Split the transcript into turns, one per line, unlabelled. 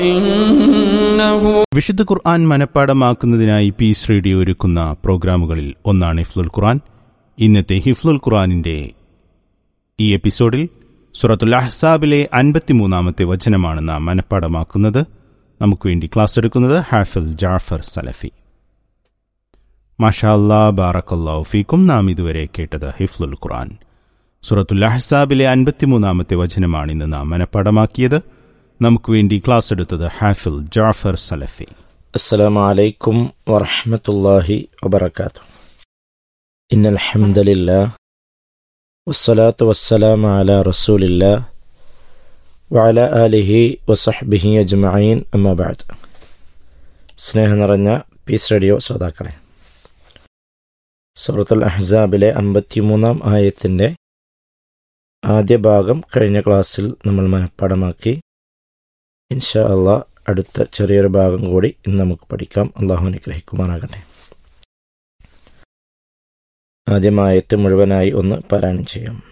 إنه
വിശുദ്ധ ഖുർആൻ മനഃപ്പാടമാക്കുന്നതിനായി piece radio ഒരുക്കുന്ന പ്രോഗ്രാമുകളിൽ ഒന്നാണ് ഹിഫ്ലുൽ ഖുർആൻ ഇന്നത്തെ ഹിഫ്ലുൽ ഖുർആനിന്റെ ഈ എപ്പിസോഡിൽ സുറത്തുൽ അഹ്സാബിലെ അൻപത്തിമൂന്നാമത്തെ വചനമാണ് നാം മനഃപ്പാടമാക്കുന്നത് നമുക്ക് വേണ്ടി ക്ലാസ് എടുക്കുന്നത് ഹാഫിൽ ജാഫർ സലഫി മാഷാല്ലാ ബാറക്കല്ലാ ഫീക്കും നാം ഇതുവരെ കേട്ടത് ഹിഫ്ലുൽ ഖുർആൻ സുറത്തുൽ അഹ്സാബിലെ അൻപത്തിമൂന്നാമത്തെ വചനമാണ് ഇന്ന് നാം മനഃപ്പാടമാക്കിയത് നമുക്ക് വേണ്ടി ക്ലാസ് എടുത്തത് ഹാഫിൽ ജാഫർ സലഫി
السلام عليكم ورحمة الله وبركاته إن الحمد لله والصلاة والسلام على رسول الله وعلى آله وصحبه أجمعين أما بعد സ്നേഹം നിറഞ്ഞ പീസ് റേഡിയോ ശ്രോതാക്കളെ സൂറത്തുൽ അഹ്സാബിലെ അമ്പത്തിമൂന്നാം ആയത്തിൻ്റെ ആദ്യ ഭാഗം കഴിഞ്ഞ ക്ലാസ്സിൽ നമ്മൾ മനഃപ്പാടമാക്കി ഇൻഷാ അള്ളാ അടുത്ത ചെറിയൊരു ഭാഗം കൂടി ഇന്ന് നമുക്ക് പഠിക്കാം അള്ളാഹു അനുഗ്രഹിക്കുമാറാകട്ടെ ആദ്യമായത്ത് മുഴുവനായി ഒന്ന് പാരായണം ചെയ്യാം